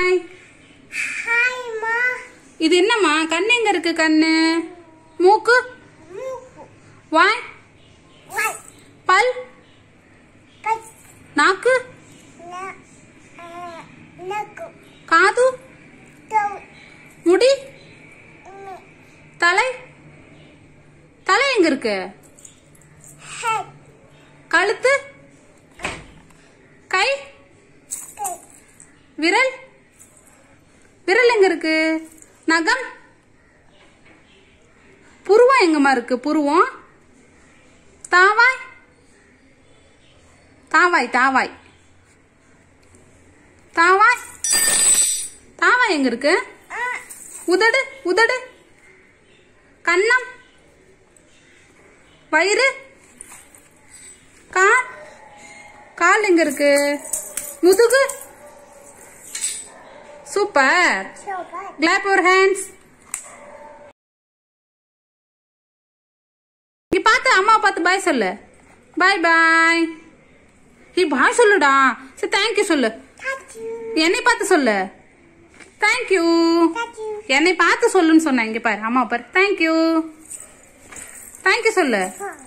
hi ஹாய்மா இது என்னம்மா கண்ணு எங்க இருக்கு கண்ணு மூக்கு மூக்கு வாய் வாய் பல் பச் நாக்கு ந நக்கு காது தோ முடி மி தலை தலை எங்க இருக்கு ஹெட் கழுத்து கை கை விரல் விரல் எங்க இருக்கு நகம் புருவம் எங்கம்மா இருக்கு புருவம் தாவாய் தாவாய் தாவாய் தாவாய் தாவாய் எங்க இருக்கு ஆ உதடு உதடு கன்னம் வயிறு கால் கால் எங்க இருக்கு முதுகு super sofa clap your hands நீ பார்த்து அம்மா பார்த்து பாய் சொல்லு பாய் பாய் நீ பாய் சொல்லுடா சரி தேங்க்யூ சொல்லு தாச்சு என்னை பார்த்து சொல்லு தேங்க்யூ தாச்சு என்னை பார்த்து சொல்லுன்னு சொன்னேன் இங்க பாரு அம்மா பாரு தேங்க்யூ தேங்க்யூ சொல்லு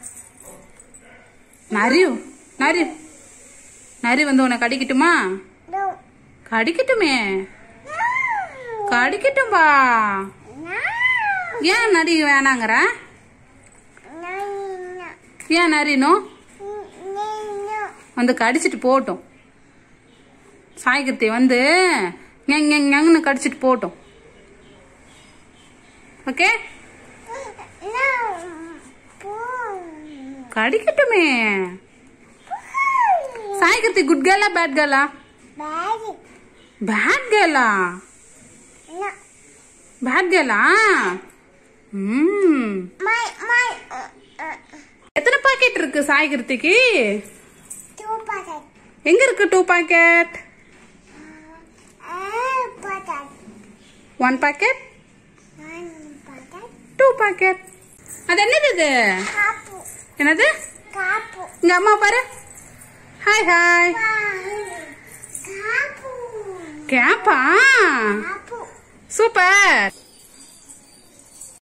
நரியு நரி நரி வந்து உன்னை கடிக்கட்டுமா நோ கடிக்கட்டுமே கடிக்கட்டும்பா ஏன் நரி வேணாங்கிற ஏன் நரினும் வந்து கடிச்சிட்டு போகட்டும் சாய்கத்தை வந்து ஞங் ஞங் ஞங்னு கடிச்சிட்டு போகட்டும் ஓகே கடிக்கட்டுமே சாய்கத்தி குட் கேர்லா பேட் கேர்லா பேட் கேர்லா பேட் கேர்லா ம் எத்தனை பாக்கெட் இருக்கு சாய்கிருத்திக்கு எங்க இருக்கு two packet one packet two packet அது என்னது இது என்னது இங்க அம்மா பாரு ஹாய் ஹாய் கேப்பா சூப்பர்